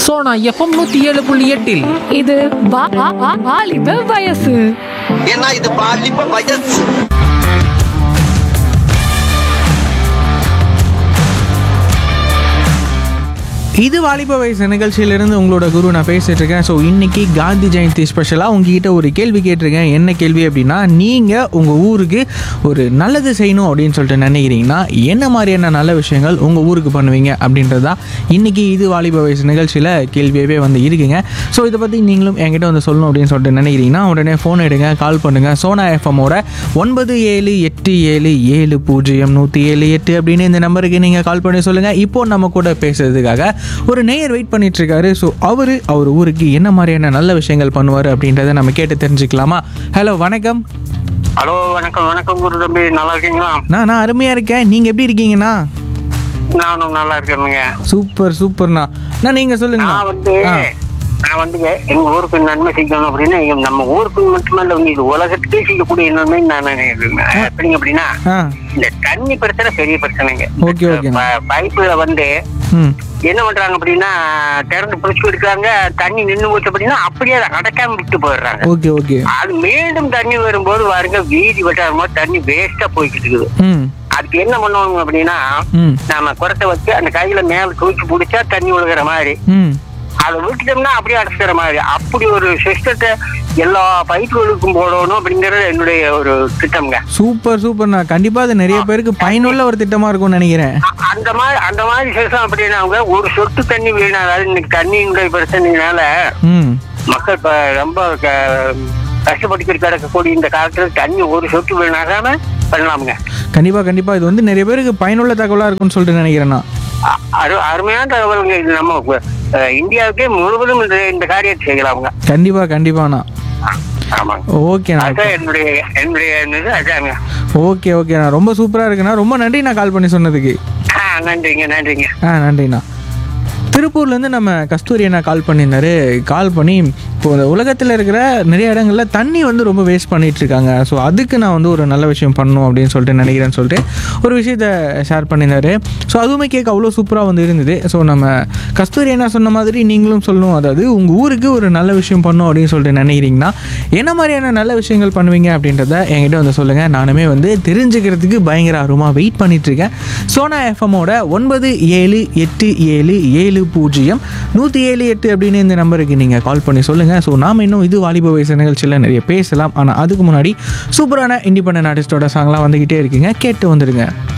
Sona FM நூத்தி ஏழு புள்ளி எட்டில் இது வா- வா- வா- வாலிப வயசு ஏன்னா இது பாலிப்ப வயசு இது வாலிப வயசு நிகழ்ச்சியிலிருந்து உங்களோட குரு நான் பேசிட்டு இருக்கேன் ஸோ இன்னைக்கு காந்தி ஜெயந்தி ஸ்பெஷலாக உங்ககிட்ட ஒரு கேள்வி கேட்டிருக்கேன் என்ன கேள்வி அப்படின்னா நீங்கள் உங்கள் ஊருக்கு ஒரு நல்லது செய்யணும் அப்படின்னு சொல்லிட்டு நினைக்கிறீங்கன்னா என்ன மாதிரியான நல்ல விஷயங்கள் உங்கள் ஊருக்கு பண்ணுவீங்க அப்படின்றது தான் இன்னைக்கு இது வாலிப வயசு நிகழ்ச்சியில் கேள்வியாகவே வந்து இருக்குங்க ஸோ இதை பற்றி நீங்களும் என்கிட்ட வந்து சொல்லணும் அப்படின்னு சொல்லிட்டு நினைக்கிறீங்கன்னா உடனே ஃபோன் எடுங்க கால் பண்ணுங்கள் சோனா எஃப்எம்மோட ஒன்பது ஏழு எட்டு ஏழு ஏழு பூஜ்ஜியம் நூற்றி ஏழு எட்டு அப்படின்னு இந்த நம்பருக்கு நீங்கள் கால் பண்ணி சொல்லுங்கள் இப்போ நம்ம கூட பேசுறதுக்காக ஒரு நேயர் வெயிட் பண்ணிட்டு இருக்காரு ஸோ அவரு அவர் ஊருக்கு என்ன மாதிரியான நல்ல விஷயங்கள் பண்ணுவார் அப்படின்றத நம்ம கேட்டு தெரிஞ்சுக்கலாமா ஹலோ வணக்கம் ஹலோ வணக்கம் வணக்கம் குரு தம்பி நல்லா இருக்கீங்களா நான் நான் அருமையாக இருக்கேன் நீங்கள் எப்படி இருக்கீங்கண்ணா நானும் நல்லா இருக்கேனுங்க சூப்பர் சூப்பர்ண்ணா நான் நீங்கள் சொல்லுங்கண்ணா நான் வந்து ஆ நான் வந்துங்க எங்க ஊருக்கு நன்மை செய்யணும் அப்படின்னா எங்க நம்ம ஊருக்கு மட்டுமல்ல வந்து இது உலகத்துக்கே செய்யக்கூடிய நன்மை நான் நினைக்கிறேன். எப்படிங்க அப்படின்னா ஆ இந்த தண்ணி பிரச்சனை பெரிய பிரச்சனைங்க ஓகே, ஓகே. ப- பைப்புல வந்து ம் என்ன பண்றாங்க அப்படின்னா திறந்து பிடிச்சி எடுக்கிறாங்க தண்ணி நின்று போச்சு அப்படின்னா அப்படியே அதை அடைக்காம விட்டு போயிடுறாங்க ஓகே ஓகே அது மீண்டும் தண்ணி வரும்போது பாருங்க வீதி வட்டாரமா தண்ணி வேஸ்டா போய்கிட்டு இருக்குது ம் அதுக்கு என்ன பண்ணுவாங்க அப்படின்னா ம் நாம குரத்தை வச்சு அந்த கையில மேல தூக்கி பிடிச்சா தண்ணி விழுகிற மாதிரி ம் அதை விட்டுட்டோம்னா அப்படியே அடைச்சிக்கிற மாதிரி அப்படி ஒரு சிஸ்டத்தை எல்லா பைப்புகளுக்கும் போடணும் அப்படிங்கறது என்னுடைய ஒரு திட்டம்ங்க சூப்பர் சூப்பர்ண்ணா கண்டிப்பாக அது நிறைய பேருக்கு பயனுள்ள ஒரு திட்டமாக இருக்கும்னு நினைக்கிறேன் அ- அந்த மாதிரி அந்த மாதிரி சிஸ்டம் அப்படின்னாங்க ஒரு சொட்டு தண்ணி வீணா அதாவது இன்னைக்கு தண்ணியினுடைய பிரச்சனையினால ம் மக்கள் இப்ப ரொம்ப க- கஷ்டப்பட்டு கிடக்கக்கூடிய இந்த காலத்துல தண்ணி ஒரு சொட்டு வீணாகாம பண்ணலாமுங்க கண்டிப்பாக கண்டிப்பாக இது வந்து நிறைய பேருக்கு பயனுள்ள தகவலாக இருக்கும்னு சொல்லிட்டு நினைக்கிறேன்னா அ- அரு அருமையான தகவலுங்க இது நம்ம அஹ், இந்தியாவுக்கே முழுவதும் இந்த இந்த காரியத்தை செய்யலாமுங்க கண்டிப்பாக கண்டிப்பாண்ணா ஆ, ஆமாங்க ஓகேண்ணா அதான் என்னுடைய என்னுடைய இது அதாங்க ஓகே ஓகேண்ணா ரொம்ப சூப்பராக இருக்குண்ணா ரொம்ப நன்றி நான் கால் பண்ணி சொன்னதுக்கு ஆ நன்றிங்க நன்றிங்க ஆ நன்றிண்ணா திருப்பூர்லேருந்து நம்ம கஸ்தூரி அண்ணா கால் பண்ணியிருந்தாரு கால் பண்ணி இப்போ இந்த உலகத்தில் இருக்கிற நிறைய இடங்கள்ல தண்ணி வந்து ரொம்ப வேஸ்ட் பண்ணிட்டு இருக்காங்க ஸோ அதுக்கு நான் வந்து ஒரு நல்ல விஷயம் பண்ணணும் அப்படின்னு சொல்லிட்டு நினைக்கிறேன்னு சொல்லிட்டு ஒரு விஷயத்த ஷேர் பண்ணியிருந்தாரு ஸோ அதுவுமே கேட்க அவ்வளோ சூப்பராக வந்து இருந்தது ஸோ நம்ம கஸ்தூரி அண்ணா சொன்ன மாதிரி நீங்களும் சொல்லணும் அதாவது உங்கள் ஊருக்கு ஒரு நல்ல விஷயம் பண்ணணும் அப்படின்னு சொல்லிட்டு நினைக்கிறீங்கன்னா என்ன மாதிரியான நல்ல விஷயங்கள் பண்ணுவீங்க அப்படின்றத என்கிட்ட வந்து சொல்லுங்கள் நானுமே வந்து தெரிஞ்சுக்கிறதுக்கு பயங்கர ஆர்வமாக வெயிட் பண்ணிட்டு இருக்கேன் சோனா எஃப்எம்மோட ஒன்பது ஏழு எட்டு ஏழு ஏழு பூஜ்ஜியம் நூற்றி ஏழு எட்டு அப்படின்னு இந்த நம்பருக்கு நீங்கள் கால் பண்ணி சொல்லுங்கள் ஸோ நாம் இன்னும் இது வாலிப வயசு நிகழ்ச்சியில் நிறைய பேசலாம் ஆனால் அதுக்கு முன்னாடி சூப்பரான இண்டிபெண்டன்ட் ஆர்டிஸ்டோட சாங்லாம் வந்துக்கிட்டே இருக்குங்க கேட்டு வந்துடுங்க